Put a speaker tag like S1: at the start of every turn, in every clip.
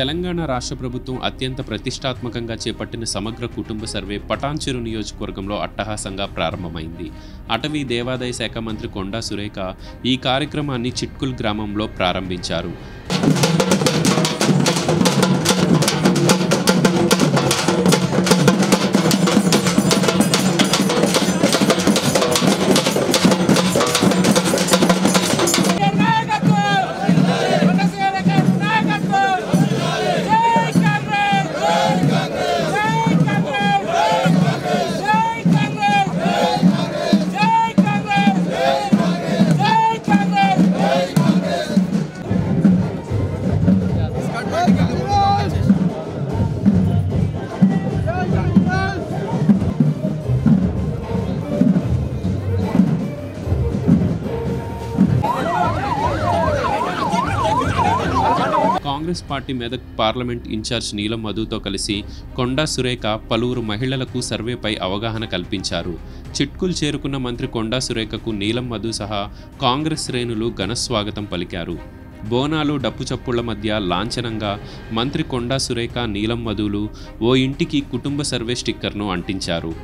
S1: తెలంగాణ రాష్ట్ర ప్రభుత్వం అత్యంత ప్రతిష్టాత్మకంగా చేపట్టిన సమగ్ర కుటుంబ సర్వే పటాన్చెరు నియోజకవర్గంలో అట్టహాసంగా ప్రారంభమైంది అటవీ దేవాదాయ శాఖ మంత్రి కొండా సురేఖ ఈ కార్యక్రమాన్ని చిట్కుల్ గ్రామంలో ప్రారంభించారు Congress party Medak parliament incharge Neelam మధుతో కలిసి కొండా సురేఖ పలువురు మహిళలకు సర్వేపై అవగాహన కల్పించారు చిట్కుల్ చేరుకున్న మంత్రి కొండా సురేఖకు నీలం మధు సహా కాంగ్రెస్ శ్రేణులు ఘనస్వాగతం పలికారు బోనాలు డప్పు చప్పుళ్ల మధ్య లాంఛనంగా మంత్రి కొండా సురేఖ నీలం మధులు ఓ ఇంటికి కుటుంబ సర్వే స్టిక్కర్ను అంటించారు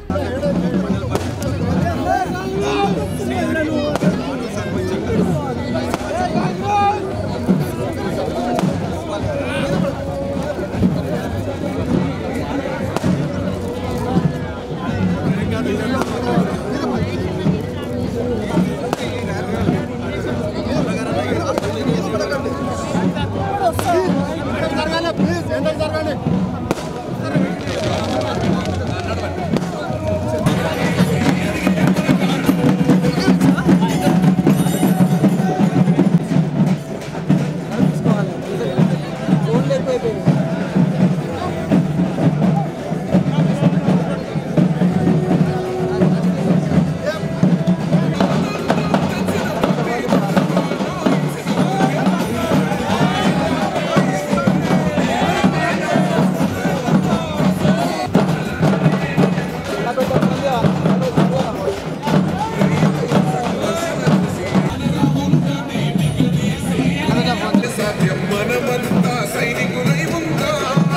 S2: సాధ్యం మనమంతా సైనికులై ఉందా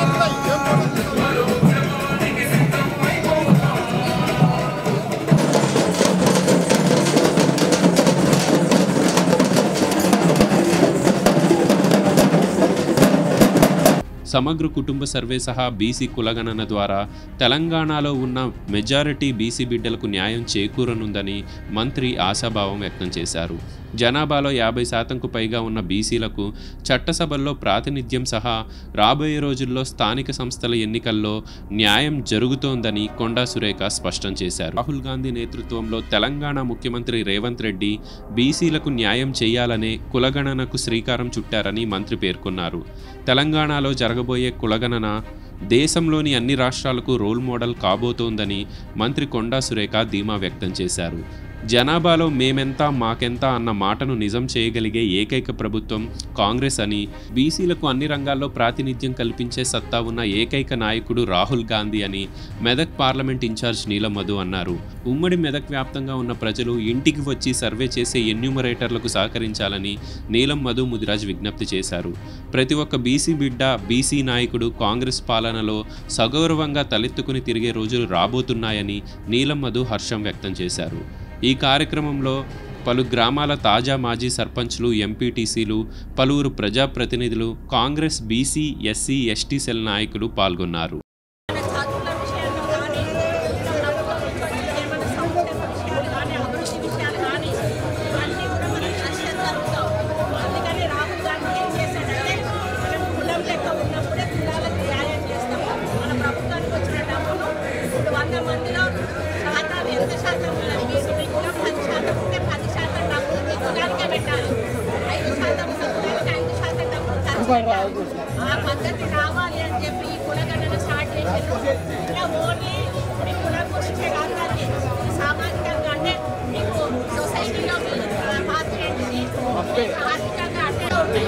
S1: సమగ్ర కుటుంబ సర్వే సహా బీసీ కులగణన ద్వారా తెలంగాణలో ఉన్న మెజారిటీ బీసీ బిడ్డలకు న్యాయం చేకూరనుందని మంత్రి ఆశాభావం వ్యక్తం చేశారు జనాభాలో యాభై శాతంకు పైగా ఉన్న బీసీలకు చట్టసభల్లో ప్రాతినిధ్యం సహా రాబోయే రోజుల్లో స్థానిక సంస్థల ఎన్నికల్లో న్యాయం జరుగుతోందని కొండా సురేఖ స్పష్టం చేశారు రాహుల్ గాంధీ నేతృత్వంలో తెలంగాణ ముఖ్యమంత్రి రేవంత్ రెడ్డి బీసీలకు న్యాయం చేయాలనే కులగణనకు శ్రీకారం చుట్టారని మంత్రి పేర్కొన్నారు తెలంగాణలో జరగబోయే కులగణన దేశంలోని అన్ని రాష్ట్రాలకు రోల్ మోడల్ కాబోతోందని మంత్రి కొండా సురేఖ ధీమా వ్యక్తం చేశారు జనాభాలో మేమెంత మాకెంత అన్న మాటను నిజం చేయగలిగే ఏకైక ప్రభుత్వం కాంగ్రెస్ అని బీసీలకు అన్ని రంగాల్లో ప్రాతినిధ్యం కల్పించే సత్తా ఉన్న ఏకైక నాయకుడు రాహుల్ గాంధీ అని మెదక్ పార్లమెంట్ ఇన్ఛార్జ్ నీలం మధు అన్నారు ఉమ్మడి మెదక్ వ్యాప్తంగా ఉన్న ప్రజలు ఇంటికి వచ్చి సర్వే చేసే ఎన్యూమరేటర్లకు సహకరించాలని నీలం మధు ముదిరాజ్ విజ్ఞప్తి చేశారు ప్రతి ఒక్క బీసీ బిడ్డ బీసీ నాయకుడు కాంగ్రెస్ పాలనలో సగౌరవంగా తలెత్తుకుని తిరిగే రోజులు రాబోతున్నాయని నీలం మధు హర్షం వ్యక్తం చేశారు ఈ కార్యక్రమంలో పలు గ్రామాల తాజా మాజీ సర్పంచ్లు ఎంపీటీసీలు పలువురు ప్రజాప్రతినిధులు Congress BC SC ST cell నాయకులు పాల్గొన్నారు
S3: చదువుల విషయంలో కానీ ప్రభుత్వం ఏమైనా సంక్షేమ విషయాలు కానీ అభివృద్ధి విషయాలు కానీ ఇవన్నీ కూడా మనం చర్చ జరుగుతాం అందుకని రాహుల్ గాంధీ ఏం చేశాడంటే మనం కులం లెక్క ఉన్నప్పుడే కులాలకు న్యాయం చేస్తాం మన ప్రభుత్వానికి వచ్చిన డబ్బులు ఇప్పుడు వంద మందిలో శాతం ఎంత శాతం ఉన్నది బీసీ కులం పది శాతం ఉంటే పది శాతం డబ్బులు మీ కులానికే పెట్టాలి ఐదు శాతం ఉన్న కులానికి ఐదు శాతం డబ్బులు ఖర్చు పెట్టాలి ఆ పద్ధతి రావాలి అని చెప్పి ఈ కులగణన స్టార్ట్ చేసారు ఇలా ఓన్లీ మీ కులం గురించే కాదు అది సామాజికంగా అంటే మీకు సొసైటీలో మీ పాత్ర ఏంటిది ఆర్థికంగా అంటే ఉంటాయి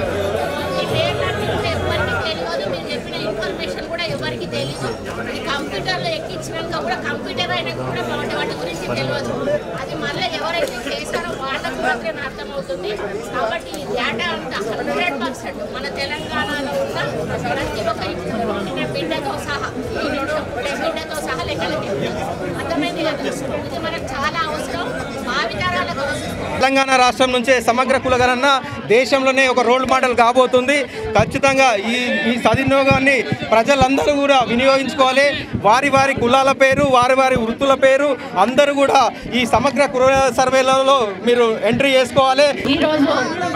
S3: ఈ పేర్లన్నీ కూడా ఎవరికి తెలియదు మీరు చెప్పిన ఇన్ఫర్మేషన్ కూడా ఎవరికి తెలియదు ఈ కంప్యూటర్లో ఎక్కించినాక కూడా కంప్యూటర్ ఆయనకు కూడా వాటి వాటి గురించి తెలియదు అది మళ్ళీ ఎవరైతే చేశారో వాళ్ళకు మాత్రమే అర్థమవుతుంది కాబట్టి ఈ డేటా అంతా హండ్రెడ్ పర్సెంట్ మన తెలంగాణలో ఉన్న ప్రతి ఒక్క ఇప్పుడు పుట్టిన బిడ్డతో సహా ఈ నిమిషం పుట్టే బిడ్డతో సహా లెక్కలకి అర్థమైంది కదా ఇది మనకు చాలా అవసరం భావితరాలకు అవసరం
S4: తెలంగాణ రాష్ట్రం నుంచే సమగ్ర కులగణన దేశంలోనే ఒక రోల్ మోడల్ కాబోతుంది ఖచ్చితంగా ఈ ఈ సద్వినియోగాన్ని ప్రజలందరూ కూడా వినియోగించుకోవాలి వారి వారి కులాల పేరు వారి వారి వృత్తుల పేరు అందరూ కూడా ఈ సమగ్ర కుల సర్వేలలో మీరు ఎంట్రీ చేసుకోవాలి
S3: ఈరోజు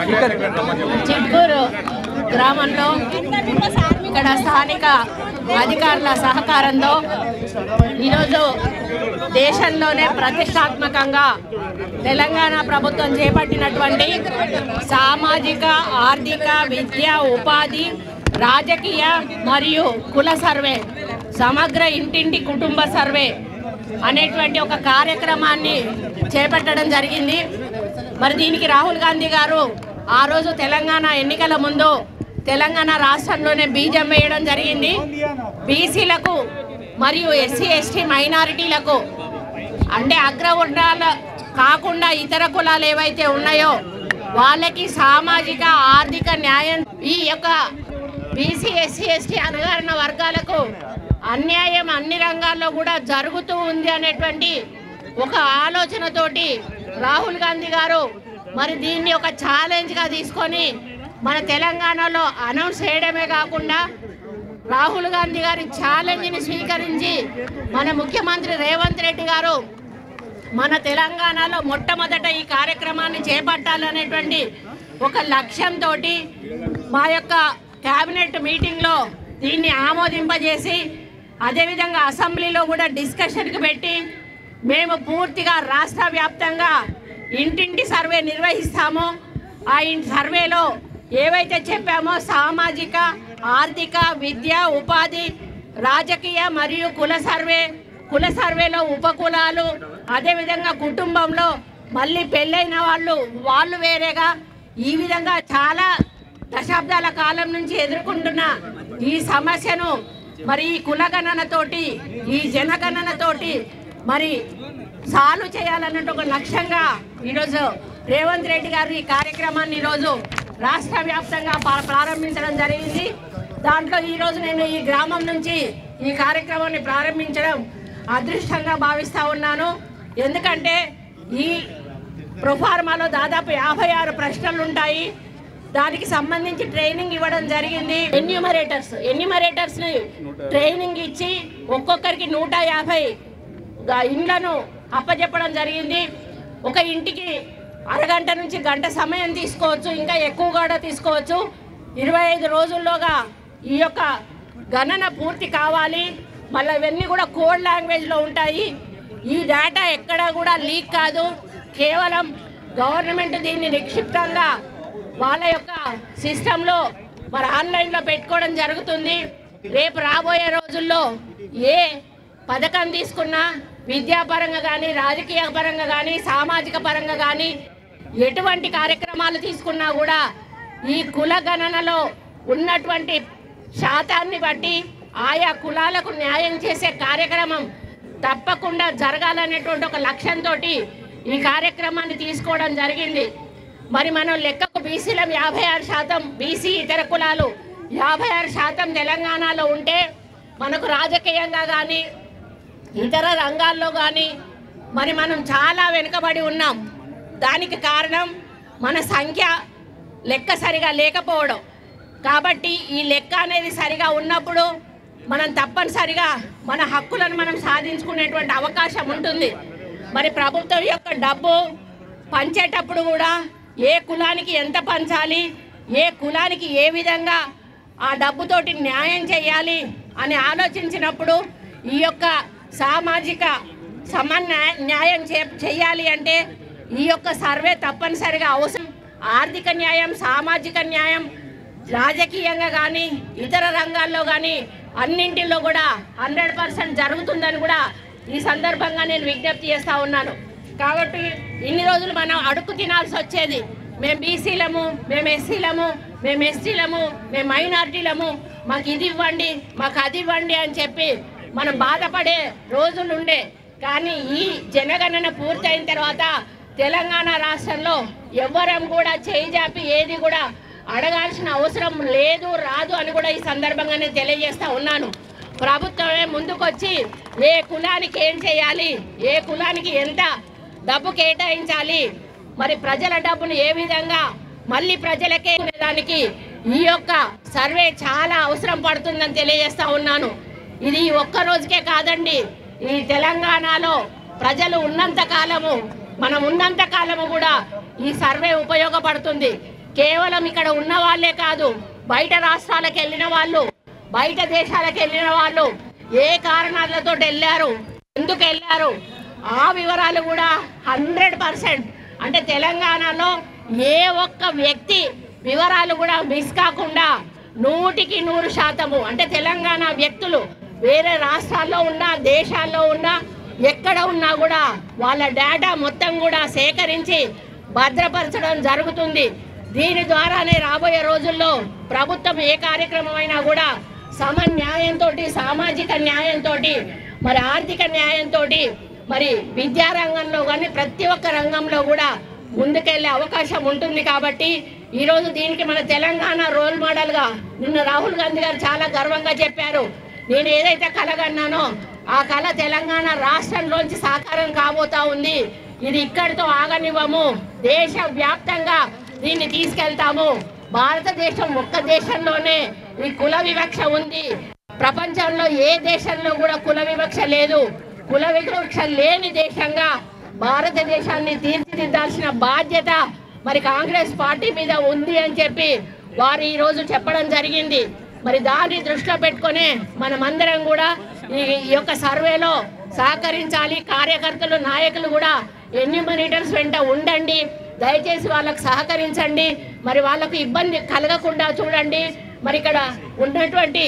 S3: చిట్కూరు గ్రామంలో ఇక్కడ స్థానిక అధికారుల సహకారంతో ఈరోజు దేశంలోనే ప్రతిష్టాత్మకంగా తెలంగాణ ప్రభుత్వం చేపట్టినటువంటి సామాజిక ఆర్థిక విద్య ఉపాధి రాజకీయ మరియు కుల సర్వే సమగ్ర ఇంటింటి కుటుంబ సర్వే అనేటువంటి ఒక కార్యక్రమాన్ని చేపట్టడం జరిగింది మరి దీనికి రాహుల్ గాంధీ గారు ఆ రోజు తెలంగాణ ఎన్నికల ముందు తెలంగాణ రాష్ట్రంలోనే బీజం వేయడం జరిగింది బీసీలకు మరియు ఎస్సీ ఎస్టీ మైనారిటీలకు అంటే అగ్రవర్ణాల కాకుండా ఇతర కులాలు ఏవైతే ఉన్నాయో వాళ్ళకి సామాజిక ఆర్థిక న్యాయం ఈ యొక్క బీసీ ఎస్సీ ఎస్టీ అణగారిన వర్గాలకు అన్యాయం అన్ని రంగాల్లో కూడా జరుగుతూ ఉంది అనేటువంటి ఒక ఆలోచనతోటి రాహుల్ గాంధీ గారు మరి దీన్ని ఒక ఛాలెంజ్గా తీసుకొని మన తెలంగాణలో అనౌన్స్ చేయడమే కాకుండా రాహుల్ గాంధీ గారి ఛాలెంజ్ని స్వీకరించి మన ముఖ్యమంత్రి రేవంత్ రెడ్డి గారు మన తెలంగాణలో మొట్టమొదట ఈ కార్యక్రమాన్ని చేపట్టాలనేటువంటి ఒక లక్ష్యంతో మా యొక్క కేబినెట్ మీటింగ్లో దీన్ని ఆమోదింపజేసి అదేవిధంగా అసెంబ్లీలో కూడా డిస్కషన్కి పెట్టి మేము పూర్తిగా రాష్ట్ర వ్యాప్తంగా ఇంటింటి సర్వే నిర్వహిస్తాము ఆ ఇంటి సర్వేలో ఏవైతే చెప్పామో సామాజిక ఆర్థిక విద్య ఉపాధి రాజకీయ మరియు కుల సర్వే కుల సర్వేలో ఉపకులాలు అదేవిధంగా కుటుంబంలో మళ్ళీ పెళ్ళైన వాళ్ళు వాళ్ళు వేరేగా ఈ విధంగా చాలా దశాబ్దాల కాలం నుంచి ఎదుర్కొంటున్న ఈ సమస్యను మరి ఈ కులగణనతోటి ఈ జనగణనతోటి మరి సాల్వ్ చేయాలన్నట్టు ఒక లక్ష్యంగా ఈరోజు రేవంత్ రెడ్డి గారు ఈ కార్యక్రమాన్ని ఈరోజు రాష్ట్ర వ్యాప్తంగా పా- ప్రారంభించడం జరిగింది దాంట్లో ఈరోజు నేను ఈ గ్రామం నుంచి ఈ కార్యక్రమాన్ని ప్రారంభించడం అదృష్టంగా భావిస్తా ఉన్నాను ఎందుకంటే ఈ ప్రొఫార్మాలో దాదాపు యాభై ఆరు ప్రశ్నలు ఉంటాయి దానికి సంబంధించి ట్రైనింగ్ ఇవ్వడం జరిగింది ఎన్యూమరేటర్స్ ఎన్యూమరేటర్స్ని ట్రైనింగ్ ఇచ్చి ఒక్కొక్కరికి నూట యాభై గా- ఇండ్లను అప్పచెప్పడం జరిగింది ఒక ఇంటికి అరగంట నుంచి గంట సమయం తీసుకోవచ్చు ఇంకా ఎక్కువ కూడా తీసుకోవచ్చు ఇరవై ఐదు రోజుల్లోగా ఈ యొక్క గణన పూర్తి కావాలి మళ్ళీ ఇవన్నీ కూడా కోడ్ లాంగ్వేజ్లో ఉంటాయి ఈ డేటా ఎక్కడా కూడా లీక్ కాదు కేవలం గవర్నమెంట్ దీన్ని నిక్షిప్తంగా వాళ్ళ యొక్క సిస్టంలో మరి ఆన్లైన్లో పెట్టుకోవడం జరుగుతుంది రేపు రాబోయే రోజుల్లో ఏ పథకం తీసుకున్నా విద్యాపరంగా కానీ రాజకీయ పరంగా కానీ సామాజిక పరంగా కానీ ఎటువంటి కార్యక్రమాలు తీసుకున్నా కూడా ఈ కుల గణనలో ఉన్నటువంటి శాతాన్ని బట్టి ఆయా కులాలకు న్యాయం చేసే కార్యక్రమం తప్పకుండా జరగాలనేటువంటి ఒక లక్ష్యంతో ఈ కార్యక్రమాన్ని తీసుకోవడం జరిగింది మరి మనం లెక్కకు బీసీలం యాభై ఆరు శాతం బీసీ ఇతర కులాలు యాభై ఆరు శాతం తెలంగాణలో ఉంటే మనకు రాజకీయంగా కానీ ఇతర రంగాల్లో కానీ మరి మనం చాలా వెనుకబడి ఉన్నాం దానికి కారణం మన సంఖ్య లెక్క సరిగా లేకపోవడం కాబట్టి ఈ లెక్క అనేది సరిగా ఉన్నప్పుడు మనం తప్పనిసరిగా మన హక్కులను మనం సాధించుకునేటువంటి అవకాశం ఉంటుంది మరి ప్రభుత్వం యొక్క డబ్బు పంచేటప్పుడు కూడా ఏ కులానికి ఎంత పంచాలి ఏ కులానికి ఏ విధంగా ఆ డబ్బుతోటి న్యాయం చేయాలి అని ఆలోచించినప్పుడు ఈ యొక్క సామాజిక సమన్వయ న్యాయం చే చేయాలి అంటే ఈ యొక్క సర్వే తప్పనిసరిగా అవసరం ఆర్థిక న్యాయం సామాజిక న్యాయం రాజకీయంగా కానీ ఇతర రంగాల్లో కానీ అన్నింటిలో కూడా హండ్రెడ్ పర్సెంట్ జరుగుతుందని కూడా ఈ సందర్భంగా నేను విజ్ఞప్తి చేస్తూ ఉన్నాను కాబట్టి ఇన్ని రోజులు మనం అడుక్కు తినాల్సి వచ్చేది మేము బీసీలము మేము ఎస్సీలము మేము ఎస్టీలము మేము మైనార్టీలము మాకు ఇది ఇవ్వండి మాకు అది ఇవ్వండి అని చెప్పి మనం బాధపడే రోజులు ఉండే కానీ ఈ జనగణన పూర్తయిన తర్వాత తెలంగాణ రాష్ట్రంలో ఎవ్వరం కూడా చేయి జాపి ఏది కూడా అడగాల్సిన అవసరం లేదు రాదు అని కూడా ఈ సందర్భంగా నేను తెలియజేస్తా ఉన్నాను ప్రభుత్వమే ముందుకొచ్చి ఏ కులానికి ఏం చేయాలి ఏ కులానికి ఎంత డబ్బు కేటాయించాలి మరి ప్రజల డబ్బును ఏ విధంగా మళ్ళీ ప్రజలకే దానికి ఈ యొక్క సర్వే చాలా అవసరం పడుతుందని తెలియజేస్తా ఉన్నాను ఇది ఈ ఒక్క రోజుకే కాదండి ఈ తెలంగాణలో ప్రజలు ఉన్నంత కాలము మనం ఉన్నంత కాలము కూడా ఈ సర్వే ఉపయోగపడుతుంది కేవలం ఇక్కడ ఉన్న వాళ్ళే కాదు బయట రాష్ట్రాలకు వెళ్ళిన వాళ్ళు బయట దేశాలకు వెళ్ళిన వాళ్ళు ఏ కారణాలతో వెళ్ళారు ఎందుకు వెళ్ళారు ఆ వివరాలు కూడా హండ్రెడ్ పర్సెంట్ అంటే తెలంగాణలో ఏ ఒక్క వ్యక్తి వివరాలు కూడా మిస్ కాకుండా నూటికి నూరు శాతము అంటే తెలంగాణ వ్యక్తులు వేరే రాష్ట్రాల్లో ఉన్నా దేశాల్లో ఉన్నా ఎక్కడ ఉన్నా కూడా వాళ్ళ డేటా మొత్తం కూడా సేకరించి భద్రపరచడం జరుగుతుంది దీని ద్వారానే రాబోయే రోజుల్లో ప్రభుత్వం ఏ కార్యక్రమం అయినా కూడా సమన్యాయంతో సామాజిక న్యాయంతో మరి ఆర్థిక న్యాయంతో మరి విద్యారంగంలో కానీ ప్రతి ఒక్క రంగంలో కూడా ముందుకెళ్లే అవకాశం ఉంటుంది కాబట్టి ఈరోజు దీనికి మన తెలంగాణ రోల్ మోడల్గా నిన్న రాహుల్ గాంధీ గారు చాలా గర్వంగా చెప్పారు నేను ఏదైతే కలగన్నానో ఆ కళ తెలంగాణ రాష్ట్రంలోంచి సాకారం కాబోతా ఉంది ఇది ఇక్కడితో ఆగనివ్వము దేశ వ్యాప్తంగా దీన్ని తీసుకెళ్తాము భారతదేశం ఒక్క దేశంలోనే ఈ కుల వివక్ష ఉంది ప్రపంచంలో ఏ దేశంలో కూడా కుల వివక్ష లేదు కుల వివక్ష లేని దేశంగా భారతదేశాన్ని తీర్చిదిద్దాల్సిన బాధ్యత మరి కాంగ్రెస్ పార్టీ మీద ఉంది అని చెప్పి వారు ఈ రోజు చెప్పడం జరిగింది మరి దాన్ని దృష్టిలో పెట్టుకొని మనమందరం కూడా ఈ ఈ యొక్క సర్వేలో సహకరించాలి కార్యకర్తలు నాయకులు కూడా ఎన్యూమరేటర్స్ వెంట ఉండండి దయచేసి వాళ్ళకు సహకరించండి మరి వాళ్ళకు ఇబ్బంది కలగకుండా చూడండి మరి ఇక్కడ ఉన్నటువంటి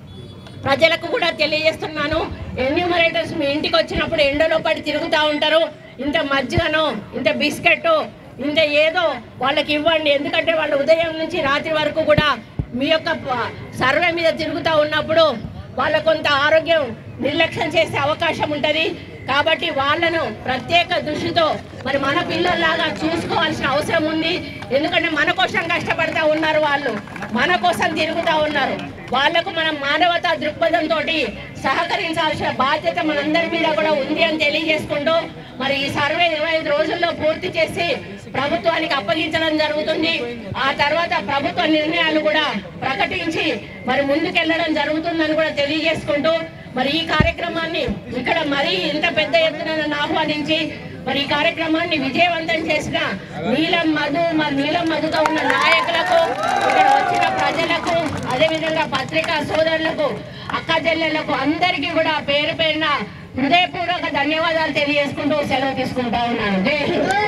S3: ప్రజలకు కూడా తెలియజేస్తున్నాను ఎన్యూమరేటర్స్ మీ ఇంటికి వచ్చినప్పుడు ఎండలో పడి తిరుగుతూ ఉంటారు ఇంత మజ్జిగను ఇంత బిస్కెట్ ఇంత ఏదో వాళ్ళకి ఇవ్వండి ఎందుకంటే వాళ్ళు ఉదయం నుంచి రాత్రి వరకు కూడా మీ యొక్క ప- సర్వే మీద తిరుగుతూ ఉన్నప్పుడు వాళ్ళ కొంత ఆరోగ్యం నిర్లక్ష్యం చేసే అవకాశం ఉంటుంది కాబట్టి వాళ్ళను ప్రత్యేక దృష్టితో మరి మన పిల్లల్లాగా చూసుకోవాల్సిన అవసరం ఉంది ఎందుకంటే మన కోసం కష్టపడతా ఉన్నారు వాళ్ళు మన కోసం తిరుగుతూ ఉన్నారు వాళ్లకు మనం మానవతా దృక్పథంతో సహకరించాల్సిన బాధ్యత మనందరి మీద కూడా ఉంది అని తెలియజేసుకుంటూ మరి ఈ సర్వే ఇరవై ఐదు రోజుల్లో పూర్తి చేసి ప్రభుత్వానికి అప్పగించడం జరుగుతుంది ఆ తర్వాత ప్రభుత్వ నిర్ణయాలు కూడా ప్రకటించి మరి ముందుకెళ్లడం జరుగుతుందని కూడా తెలియజేసుకుంటూ మరి ఈ కార్యక్రమాన్ని ఇక్కడ మరీ ఇంత పెద్ద ఎత్తున నన్ను ఆహ్వానించి మరి ఈ కార్యక్రమాన్ని విజయవంతం చేసిన నీలం మధు మరి నీలం మధుతో ఉన్న నాయకులకు ఇక్కడ వచ్చిన ప్రజలకు అదేవిధంగా పత్రికా సోదరులకు అక్క చెల్లెళ్లకు అందరికీ కూడా పేరు పేరున హృదయపూర్వక ధన్యవాదాలు తెలియజేసుకుంటూ సెలవు తీసుకుంటా ఉన్నాను జై హింద్